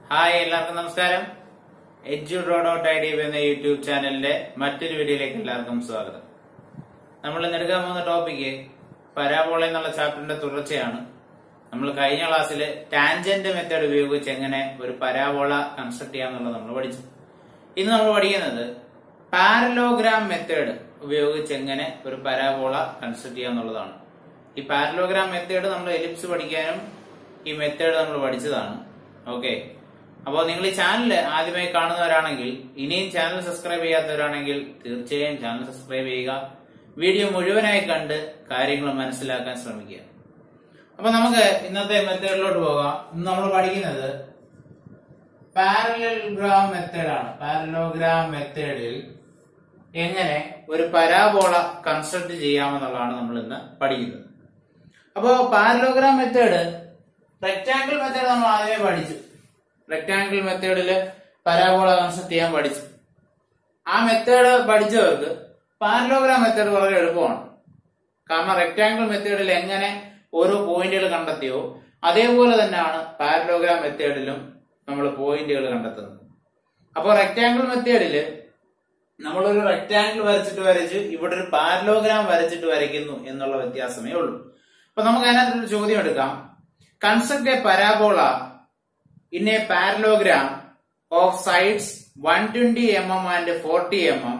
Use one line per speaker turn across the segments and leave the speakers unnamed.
hi എല്ലാവർക്കും നമസ്കാരം edu dot I D എന്ന യൂട്യൂബ് ചാനലിന്റെ മറ്റൊരു വീഡിയോയിലേക്ക് എല്ലാവർക്കും സ്വാഗതം നമ്മൾ ഇന്ന് എടുക്കാൻ പോകുന്ന ടോപ്പിക്ക് പരാബോള എന്നുള്ള ചാപ്റ്ററിന്റെ തുടർച്ചയാണ് നമ്മൾ കഴിഞ്ഞ ക്ലാസ്സിൽ ടാൻജന്റ് മെത്തേഡ് ഉപയോഗിച്ച് എങ്ങനെ ഒരു പരാബോള കൺസ്ട്രക്ട് ചെയ്യാന്നുള്ളത് നമ്മൾ പഠിച്ചു ഇന്ന് നമ്മൾ പഠിക്കുന്നത് പാരലോഗ്രാം മെത്തേഡ് ഉപയോഗിച്ച് എങ്ങനെ ഒരു പരാബോള കൺസ്ട്രക്ട് ചെയ്യാന്നുള്ളതാണ് ഈ പാരലോഗ്രാം മെത്തേഡ് നമ്മൾ എലിപ്സ് പഠിക്കാനും ഈ മെത്തേഡ് നമ്മൾ പഠിച്ചതാണ് ഓക്കെ അപ്പോൾ നിങ്ങൾ ഈ ചാനൽ ആദ്യമായി കാണുന്നവരാണെങ്കിൽ ഇനിയും ചാനൽ സബ്സ്ക്രൈബ് ചെയ്യാത്തവരാണെങ്കിൽ തീർച്ചയായും ചാനൽ സബ്സ്ക്രൈബ് ചെയ്യുക വീഡിയോ മുഴുവനായി കണ്ട് കാര്യങ്ങൾ മനസ്സിലാക്കാൻ ശ്രമിക്കുക അപ്പൊ നമുക്ക് ഇന്നത്തെ മെത്തേഡിലോട്ട് പോകാം ഇന്ന് നമ്മൾ പഠിക്കുന്നത് പാരലോഗ്രാം മെത്തേഡാണ് പാരലോഗ്രാം മെത്തേഡിൽ എങ്ങനെ ഒരു പരാബോള കൺസ്ട്രക്ട് ചെയ്യാമെന്നുള്ളതാണ് നമ്മൾ ഇന്ന് പഠിക്കുന്നത് അപ്പോ പാരലോഗ്രാം മെത്തേഡ് റെക്ടാങ്കിൾ മെത്തേഡ് നമ്മൾ ആദ്യമേ പഠിച്ചു റെക്ടാങ്കിൾ മെത്തേഡിൽ പരാബോള കൺസ്ട്രക്ട് ചെയ്യാൻ പഠിച്ചു ആ മെത്തേഡ് പഠിച്ചവർക്ക് പാരലോഗ്രാം മെത്തേഡ് വളരെ എളുപ്പമാണ് കാരണം റെക്ടാങ്കിൾ മെത്തേഡിൽ എങ്ങനെ ഓരോ പോയിന്റുകൾ കണ്ടെത്തിയോ അതേപോലെ തന്നെയാണ് പാരലോഗ്രാം മെത്തേഡിലും നമ്മൾ പോയിന്റുകൾ കണ്ടെത്തുന്നത് അപ്പോൾ റെക്ടാങ്കിൾ മെത്തേഡില് നമ്മളൊരു റെക്ടാങ്കിൾ വരച്ചിട്ട് വരച്ച് ഇവിടെ ഒരു പാരലോഗ്രാം വരച്ചിട്ട് വരയ്ക്കുന്നു എന്നുള്ള വ്യത്യാസമേ ഉള്ളൂ അപ്പൊ നമുക്ക് അതിനകത്തൊരു ചോദ്യം എടുക്കാം construct a parabola in a parallelogram of sides one twenty M M and forty M M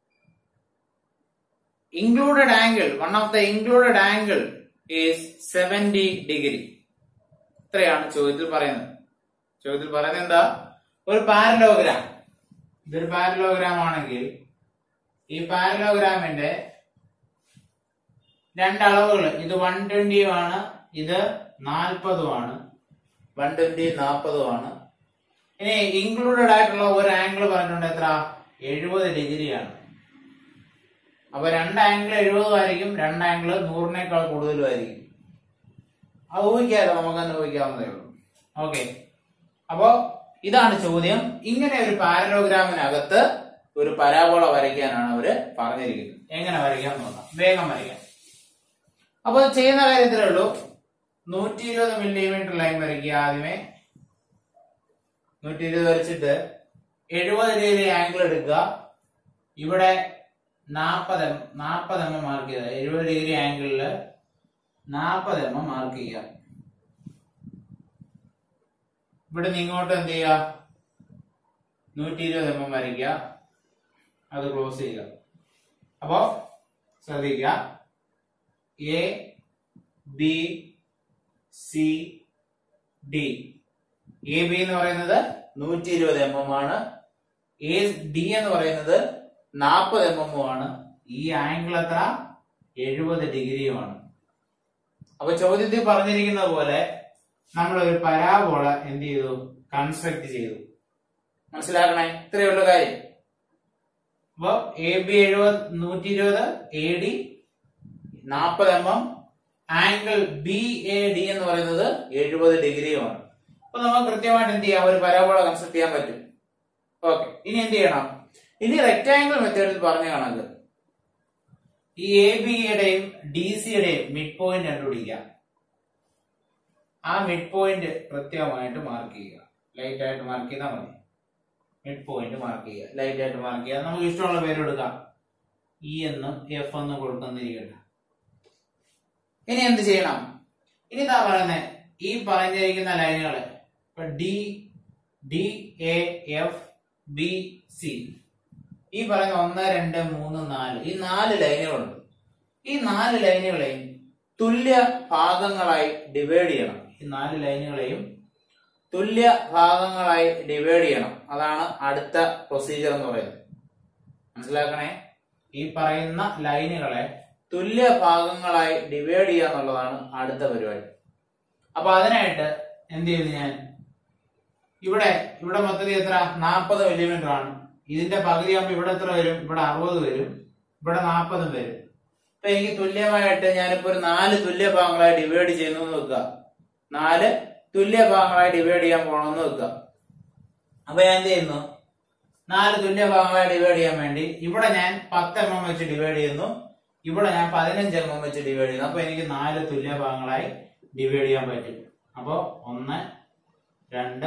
included angle one of the included angle is 70 degree ഇത്രയാണ് ചോദ്യത്തിൽ പറയുന്നത് ചോദ്യത്തിൽ പറയുന്നത് എന്താ ഒരു പാരലോഗ്രാം ഇതൊരു പാരലോഗ്രാം ആണെങ്കിൽ ഈ പാരലോഗ്രാമിന്റെ രണ്ടളവുകൾ ഇത് വൺ ട്വന്റിയുമാണ് ഇത് നാൽപ്പതുമാണ് വൺ ട്വന്റി നാൽപ്പതുമാണ് ഇനി ഇൻക്ലൂഡഡ് ആയിട്ടുള്ള ഒരു ആംഗിൾ പറഞ്ഞിട്ടുണ്ട് എത്ര എഴുപത് ഡിഗ്രിയാണ് അപ്പൊ രണ്ട് ആംഗിൾ എഴുപതും ആയിരിക്കും രണ്ട് ആംഗിൾ നൂറിനേക്കാൾ കൂടുതലും ആയിരിക്കും അത് ഊഹിക്കാമല്ലോ നമുക്ക് തന്നെ ഊഹിക്കാവുന്നതേ ഉള്ളൂ ഓക്കെ അപ്പോ ഇതാണ് ചോദ്യം ഇങ്ങനെ ഒരു പാരലോഗ്രാമിനകത്ത് ഒരു പരാബോള വരയ്ക്കാനാണ് അവര് പറഞ്ഞിരിക്കുന്നത് എങ്ങനെ വരയ്ക്കാം നോക്കാം വേഗം വരയ്ക്കാം അപ്പൊ ചെയ്യുന്ന കാര്യത്തിലേ ഉള്ളൂ നൂറ്റി ഇരുപത് മില്ലിമീറ്റർ ലൈൻ വരയ്ക്കുക ആദ്യമേ നൂറ്റി ഇരുപത് വരച്ചിട്ട് എഴുപത് ഡിഗ്രി ആംഗിൾ എടുക്കുക ഇവിടെ നാൽപ്പത് എം നാൽപ്പത് എം എം മാർക്ക് ചെയ്ത എഴുപത് ഡിഗ്രി ആംഗിളില് നാൽപ്പത് എം എം മാർക്ക് ചെയ്യുക ഇവിടെ നിന്ന് ഇങ്ങോട്ട് എന്ത് ചെയ്യുക നൂറ്റി ഇരുപത് എം എം വരയ്ക്കുക അത് ക്ലോസ് ചെയ്യുക അപ്പോ ശ്രദ്ധിക്കുക A B C D A B എന്ന് പറയുന്നത് നൂറ്റി ഇരുപത് എം എം ആണ് എ ഡി എന്ന് പറയുന്നത് നാൽപ്പത് എം എം ആണ് ഈ ആംഗിൾ എത്ര എഴുപത് ഡിഗ്രിയുമാണ് അപ്പൊ ചോദ്യത്തിൽ പറഞ്ഞിരിക്കുന്ന പോലെ നമ്മൾ ഒരു പരാബോള എന്ത് ചെയ്തു കൺസ്ട്രക്ട് ചെയ്തു മനസ്സിലാക്കണേ ഇത്രയുള്ള കാര്യം അപ്പൊ എ ബി എഴുപത് നൂറ്റി ഇരുപത് എ ഡി നാൽപ്പത് m m angle B A D എന്ന് പറയുന്നത് എഴുപത് ഡിഗ്രിയുമാണ് അപ്പൊ നമുക്ക് കൃത്യമായിട്ട് എന്ത് ചെയ്യാം ഒരു പരാബോള കൺസ്ട്രക്ട് ചെയ്യാൻ പറ്റും ഓക്കെ ഇനി എന്ത് ചെയ്യണം ഇനി റെക്ടാംഗിൾ മെത്തേഡിൽ പറഞ്ഞ കണക്ക് ഈ എ ബിയുടെയും ഡി സിയുടെയും മിഡ് പോയിന്റ് കണ്ടുപിടിക്കുക ആ മിഡ് പോയിന്റ് കൃത്യമായിട്ട് മാർക്ക് ചെയ്യുക ലൈറ്റ് ആയിട്ട് മാർക്ക് ചെയ്താൽ മതി മിഡ് പോയിന്റ് മാർക്ക് ചെയ്യുക ലൈറ്റ് ആയിട്ട് മാർക്ക് ചെയ്യുക നമുക്ക് ഇഷ്ടമുള്ള പേര് കൊടുക്കാം ഇ എന്നും എഫ് എന്നും കൊടുക്കുന്നിരിക്കട്ടെ ഇനി എന്ത് ചെയ്യണം ഇനി എന്താ പറയുന്നത് ഈ പറഞ്ഞിരിക്കുന്ന ലൈനുകള് ഇപ്പൊ D D A F B C ഈ പറയുന്ന ഒന്ന് രണ്ട് മൂന്ന് നാല് ഈ നാല് ലൈനുകളുണ്ട് ഈ നാല് ലൈനുകളെയും തുല്യ ഭാഗങ്ങളായി ഡിവൈഡ് ചെയ്യണം ഈ നാല് ലൈനുകളെയും തുല്യ ഭാഗങ്ങളായി ഡിവൈഡ് ചെയ്യണം അതാണ് അടുത്ത പ്രൊസീജിയർ എന്ന് പറയുന്നത് മനസ്സിലാക്കണേ ഈ പറയുന്ന ലൈനുകളെ തുല്യ ഭാഗങ്ങളായി ഡിവൈഡ് ചെയ്യുക എന്നുള്ളതാണ് അടുത്ത പരിപാടി അപ്പൊ അതിനായിട്ട് എന്ത് ചെയ്തു ഞാൻ ഇവിടെ ഇവിടെ മൊത്തത്തിൽ എത്ര നാൽപ്പത് മില്ലിമീറ്റർ ആണ് ഇതിന്റെ പകുതി ആകുമ്പോൾ ഇവിടെ എത്ര വരും ഇവിടെ അറുപത് വരും ഇവിടെ നാൽപ്പതും വരും അപ്പൊ എനിക്ക് തുല്യമായിട്ട് ഞാനിപ്പോ ഒരു നാല് തുല്യ ഭാഗങ്ങളായി ഡിവൈഡ് ചെയ്യുന്നു എന്ന് വെക്കുക നാല് തുല്യ ഭാഗങ്ങളായി ഡിവൈഡ് ചെയ്യാൻ പോകണമെന്ന് വെക്കുക അപ്പൊ ഞാൻ എന്ത് ചെയ്യുന്നു നാല് തുല്യ ഭാഗങ്ങളായി ഡിവൈഡ് ചെയ്യാൻ വേണ്ടി ഇവിടെ ഞാൻ പത്ത് എം എം വെച്ച് ഡിവൈഡ് ചെയ്യുന്നു ഇവിടെ ഞാൻ പതിനഞ്ച് എം എം വെച്ച് ഡിവൈഡ് ചെയ്യുന്നു അപ്പൊ എനിക്ക് നാല് തുല്യ ഭാഗങ്ങളായി ഡിവൈഡ് ചെയ്യാൻ പറ്റും അപ്പോ ഒന്ന് രണ്ട്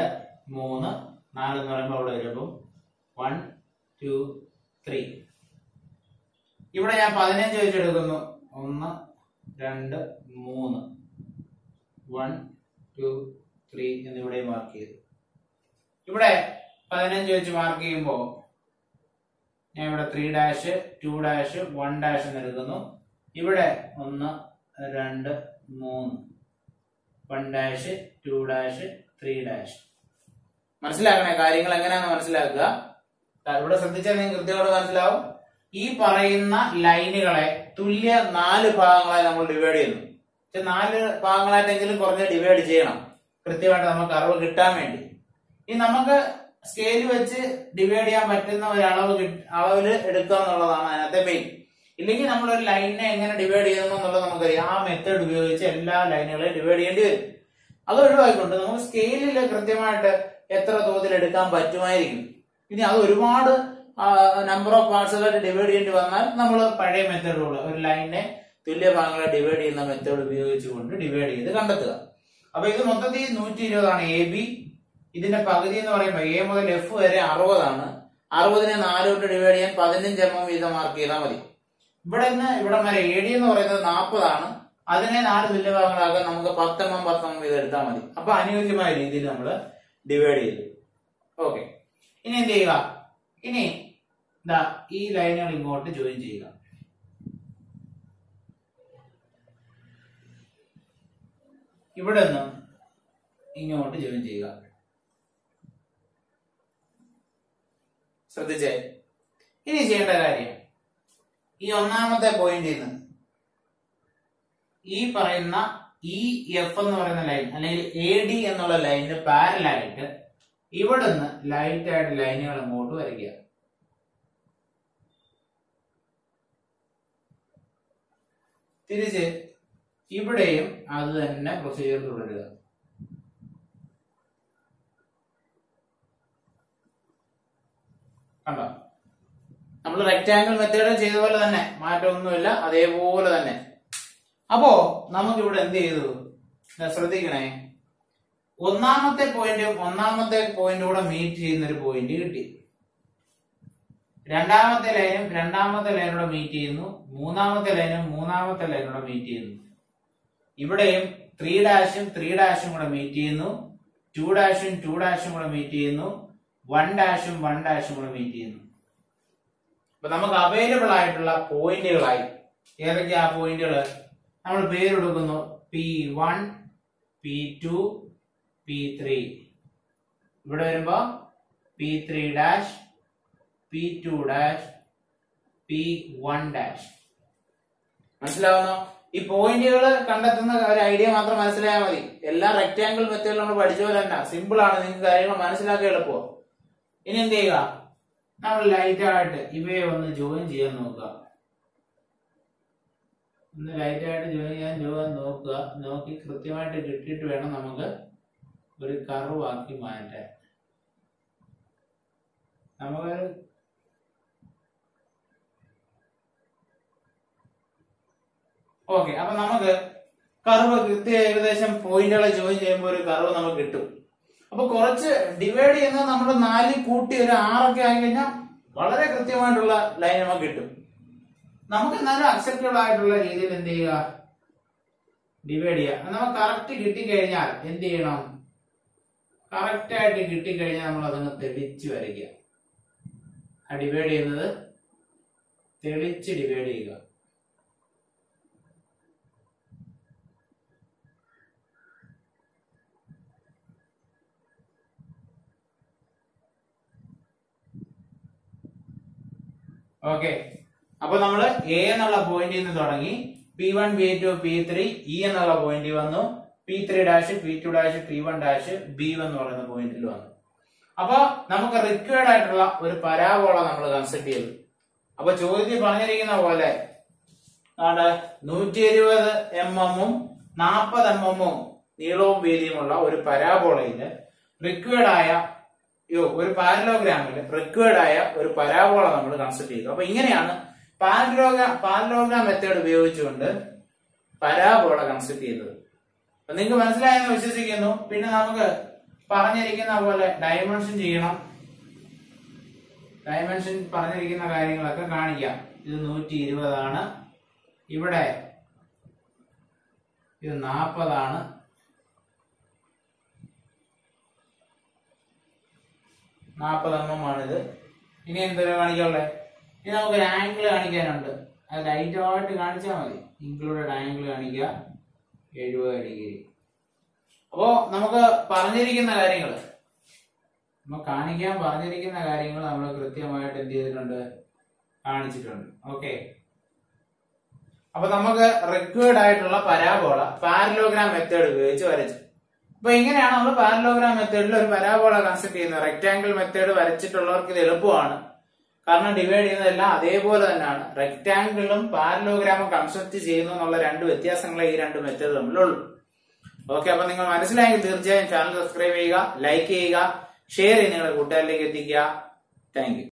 മൂന്ന് നാല് എന്ന് പറയുമ്പോൾ അവിടെ വരുമ്പോൾ വൺ ടു ത്രീ ഇവിടെ ഞാൻ പതിനഞ്ച് വെച്ചെടുക്കുന്നു ഒന്ന് രണ്ട് മൂന്ന് വൺ ടു ത്രീ എന്നിവിടെ മാർക്ക് ചെയ്തു ഇവിടെ പതിനഞ്ച് വെച്ച് മാർക്ക് ചെയ്യുമ്പോൾ ഞാൻ ഇവിടെ three dash two dash one dash എന്ന് എടുക്കുന്നു ഇവിടെ ഒന്ന് രണ്ട് മൂന്ന് one dash two dash three dash മനസ്സിലാക്കണേ കാര്യങ്ങൾ എങ്ങനെയാണെന്ന് മനസ്സിലാക്കുക ദാ ഇവിടെ ശ്രദ്ധിച്ചാൽ നിങ്ങൾക്ക് കൃത്യമായിട്ട് മനസ്സിലാവും ഈ പറയുന്ന ലൈനുകളെ തുല്യ നാല് ഭാഗങ്ങളായി നമ്മൾ ഡിവൈഡ് ചെയ്യുന്നു പക്ഷെ നാല് ഭാഗങ്ങളായിട്ടെങ്കിലും കുറഞ്ഞ് ഡിവൈഡ് ചെയ്യണം കൃത്യമായിട്ട് നമുക്ക് അറിവ് കിട്ടാൻ വേണ്ടി ഇനി നമുക്ക് സ്കെയിൽ വെച്ച് ഡിവൈഡ് ചെയ്യാൻ പറ്റുന്ന ഒരു അളവ് കിട്ട- അളവിൽ എടുക്കുക എന്നുള്ളതാണ് അതിനകത്തെ മെയിൻ ഇല്ലെങ്കിൽ നമ്മൾ ഒരു ലൈനിനെ എങ്ങനെ ഡിവൈഡ് ചെയ്യുന്നു എന്നുള്ളത് നമുക്കറിയാം ആ മെത്തേഡ് ഉപയോഗിച്ച് എല്ലാ ലൈനുകളെയും ഡിവൈഡ് ചെയ്യേണ്ടി വരും അത് ഒഴിവാക്കിക്കൊണ്ട് നമുക്ക് സ്കെയിലിൽ കൃത്യമായിട്ട് എത്ര തോതിൽ എടുക്കാൻ പറ്റുമായിരിക്കും ഇനി അത് ഒരുപാട് നമ്പർ ഓഫ് പാർട്സുകളായിട്ട് ഡിവൈഡ് ചെയ്യേണ്ടി വന്നാൽ നമ്മൾ പഴയ മെത്തേഡുകൾ ഒരു ലൈനിനെ തുല്യ ഭാഗങ്ങളെ ഡിവൈഡ് ചെയ്യുന്ന മെത്തേഡ് ഉപയോഗിച്ചുകൊണ്ട് ഡിവൈഡ് ചെയ്ത് കണ്ടെത്തുക അപ്പൊ ഇത് മൊത്തത്തിൽ നൂറ്റി ഇരുപതാണ് എ ബി ഇതിന്റെ പകുതി എന്ന് പറയുമ്പോൾ എ മുതൽ എഫ് വരെ അറുപതാണ് അറുപതിനെ നാല് കൊണ്ട് ഡിവൈഡ് ചെയ്യാൻ പതിനഞ്ച് എം എം വീതം മാർക്ക് ചെയ്താൽ മതി ഇവിടെ നിന്ന് ഇവിടം വരെ എ ഡി എന്ന് പറയുന്നത് നാൽപ്പതാണ് അതിനെ നാല് തുല്യ ഭാഗങ്ങളാക്കാൻ നമുക്ക് പത്ത് എം എം പത്ത് എം വീതം എടുത്താൽ മതി അപ്പൊ അനുയോജ്യമായ രീതിയിൽ നമ്മൾ ഡിവൈഡ് ചെയ്തു ഓക്കെ ഇനി എന്ത് ചെയ്യുക ഇനി ദാ ഈ ലൈനുകൾ ഇങ്ങോട്ട് ജോയിൻ ചെയ്യുക ഇവിടെ നിന്ന് ഇങ്ങോട്ട് ജോയിൻ ചെയ്യുക ശ്രദ്ധിച്ചേ ഇനി ചെയ്യേണ്ട കാര്യം ഈ ഒന്നാമത്തെ പോയിന്റിൽ നിന്ന് ഈ പറയുന്ന ഇ എഫ് എന്ന് പറയുന്ന ലൈൻ അല്ലെങ്കിൽ എ ഡി എന്നുള്ള ലൈനിന് പാരലായിട്ട് ഇവിടുന്ന് ലൈറ്റ് ആയിട്ട് ലൈനുകൾ അങ്ങോട്ട് വരയ്ക്കുക തിരിച്ച് ഇവിടെയും അത് തന്നെ പ്രൊസീജിയർ തുടരുക കണ്ടോ നമ്മൾ റെക്ടാങ്കിൾ മെത്തേഡ് ചെയ്ത പോലെ തന്നെ മാറ്റമൊന്നുമില്ല അതേപോലെ തന്നെ അപ്പോ നമുക്ക് ഇവിടെ എന്ത് ചെയ്തു ദാ ശ്രദ്ധിക്കണേ ഒന്നാമത്തെ പോയിന്റും ഒന്നാമത്തെ പോയിന്റും കൂടെ മീറ്റ് ചെയ്യുന്ന ഒരു പോയിന്റ് കിട്ടി രണ്ടാമത്തെ ലൈനും രണ്ടാമത്തെ ലൈനോടെ മീറ്റ് ചെയ്യുന്നു മൂന്നാമത്തെ ലൈനും മൂന്നാമത്തെ ലൈനോടെ മീറ്റ് ചെയ്യുന്നു ഇവിടെയും ത്രീ ഡാഷും ത്രീ ഡാഷും കൂടെ മീറ്റ് ചെയ്യുന്നു ടു ഡാഷും ടു ഡാഷും കൂടെ മീറ്റ് ചെയ്യുന്നു വൺ ഡാഷും വൺ ഡാഷും കൂടെ മീറ്റ് ചെയ്യുന്നു അപ്പൊ നമുക്ക് അവൈലബിൾ ആയിട്ടുള്ള പോയിന്റുകളായി ഏതൊക്കെയാ പോയിന്റുകൾ നമ്മൾ പേര് കൊടുക്കുന്നു P one P two P three ഇവിടെ വരുമ്പോ P three dash P two dash P one dash മനസ്സിലാവുന്നോ ഈ പോയിന്റുകൾ കണ്ടെത്തുന്ന ഒരു ഐഡിയ മാത്രം മനസ്സിലായാൽ മതി എല്ലാ റെക്ടാങ്കിൾ മെത്തേഡിൽ നമ്മൾ പഠിച്ച പോലെ തന്നെ സിമ്പിൾ ആണ് നിങ്ങൾക്ക് കാര്യങ്ങൾ മനസ്സിലാക്കാൻ എളുപ്പമോ ഇനി എന്ത് ചെയ്യുക നമ്മൾ ലൈറ്റ് ആയിട്ട് ഇവയെ ഒന്ന് ജോയിൻ ചെയ്യാൻ നോക്കുക ഒന്ന് ലൈറ്റ് ആയിട്ട് ജോയിൻ ചെയ്യാൻ ജോയിൻ നോക്കുക നോക്കി കൃത്യമായിട്ട് കിട്ടിയിട്ട് വേണം നമുക്ക് ഒരു കർവ് ആക്കി മാറ്റാൻ നമുക്കൊരു ഓക്കെ അപ്പൊ നമുക്ക് കർവ് കൃത്യ ഏകദേശം പോയിന്റുകളെ ജോയിൻ ചെയ്യുമ്പോൾ ഒരു കർവ് നമുക്ക് കിട്ടും അപ്പൊ കുറച്ച് ഡിവൈഡ് ചെയ്യുന്നത് നമ്മൾ നാല് കൂട്ടി ഒരു ആറൊക്കെ ആയി കഴിഞ്ഞാൽ വളരെ കൃത്യമായിട്ടുള്ള ലൈൻ നമുക്ക് കിട്ടും നമുക്ക് എന്നാലും അക്സെപ്റ്റബിൾ ആയിട്ടുള്ള രീതിയിൽ എന്ത് ചെയ്യുക ഡിവൈഡ് ചെയ്യുക അത് നമുക്ക് കറക്റ്റ് കിട്ടിക്കഴിഞ്ഞാൽ എന്ത് ചെയ്യണം കറക്റ്റ് ആയിട്ട് കിട്ടിക്കഴിഞ്ഞാൽ നമ്മൾ അതങ്ങ് തെളിച്ച് വരയ്ക്കുക ആ ഡിവൈഡ് ചെയ്യുന്നത് തെളിച്ച് ഡിവൈഡ് ചെയ്യുക ഓക്കെ അപ്പൊ നമ്മൾ എ എന്നുള്ള പോയിന്റിൽ നിന്ന് തുടങ്ങി P one P two P three E എന്നുള്ള പോയിന്റിൽ വന്നു P three dash P two dash P one dash B എന്ന് പറയുന്ന പോയിന്റിൽ വന്നു അപ്പൊ നമുക്ക് റിക്വയർഡ് ആയിട്ടുള്ള ഒരു പരാബോള നമ്മൾ കൺസിഡർ ചെയ്തു അപ്പൊ ചോദ്യത്തിൽ പറഞ്ഞിരിക്കുന്ന പോലെ ആണ് നൂറ്റി ഇരുപത് എം എമ്മും നാൽപ്പത് എം എമ്മും നീളവും വീതിയുമുള്ള ഒരു പരാബോളയില് റിക്വയർഡ് ആയ യോ ഒരു പാരലോഗ്രാമിൽ റിക്വയർഡ് ആയ ഒരു പരാബോള നമ്മൾ കൺസിഡർ ചെയ്തു അപ്പൊ ഇങ്ങനെയാണ് പാരലോഗ്രാം പാരലോഗ്രാം മെത്തേഡ് ഉപയോഗിച്ചുകൊണ്ട് പരാബോള കൺസിഡർ ചെയ്തത് അപ്പൊ നിങ്ങൾക്ക് മനസ്സിലായെന്ന് വിശ്വസിക്കുന്നു പിന്നെ നമുക്ക് പറഞ്ഞിരിക്കുന്ന പോലെ ഡയമെൻഷൻ ചെയ്യണം ഡയമെൻഷൻ പറഞ്ഞിരിക്കുന്ന കാര്യങ്ങളൊക്കെ കാണിക്കാം ഇത് നൂറ്റി ഇരുപതാണ് ഇവിടെ ഇത് നാൽപ്പതാണ് നാൽപ്പത് എം എം ആണിത് ഇനി എന്തൊരു കാണിക്കാനുള്ളത് ഇനി നമുക്ക് ഒരു ആംഗിൾ കാണിക്കാനുണ്ട് അത് ലൈറ്റായിട്ട് കാണിച്ചാൽ മതി ഇൻക്ലൂഡഡ് ആംഗിൾ കാണിക്കുക എഴുപത് ഡിഗ്രി അപ്പോ നമുക്ക് പറഞ്ഞിരിക്കുന്ന കാര്യങ്ങൾ നമ്മൾ കാണിക്കാൻ പറഞ്ഞിരിക്കുന്ന കാര്യങ്ങൾ നമ്മൾ കൃത്യമായിട്ട് എന്ത് ചെയ്തിട്ടുണ്ട് കാണിച്ചിട്ടുണ്ട് ഓക്കെ അപ്പൊ നമുക്ക് റിക്വേർഡ് ആയിട്ടുള്ള പരാബോള പാരലോഗ്രാം മെത്തേഡ് ഉപയോഗിച്ച് വരച്ചു അപ്പൊ ഇങ്ങനെയാണ് നമ്മൾ പാരലോഗ്രാം മെത്തേഡിൽ ഒരു പരാബോള കൺസെപ്റ്റ് ചെയ്യുന്നത് റെക്ടാംഗിൾ മെത്തേഡ് വരച്ചിട്ടുള്ളവർക്ക് ഇത് എളുപ്പമാണ് കാരണം ഡിവൈഡ് ചെയ്യുന്നതെല്ലാം അതേപോലെ തന്നെയാണ് റെക്ടാംഗിളും പാരലോഗ്രാമും കൺസെപ്റ്റ് ചെയ്യുന്നു എന്നുള്ള രണ്ട് വ്യത്യാസങ്ങളെ ഈ രണ്ട് മെത്തേഡ് തമ്മിലുള്ളൂ ഓക്കെ അപ്പൊ നിങ്ങൾ മനസ്സിലായെങ്കിൽ തീർച്ചയായും ചാനൽ സബ്സ്ക്രൈബ് ചെയ്യുക ലൈക്ക് ചെയ്യുക ഷെയർ ചെയ്ത് നിങ്ങളുടെ കൂട്ടുകാരിലേക്ക് എത്തിക്കുക താങ്ക് യു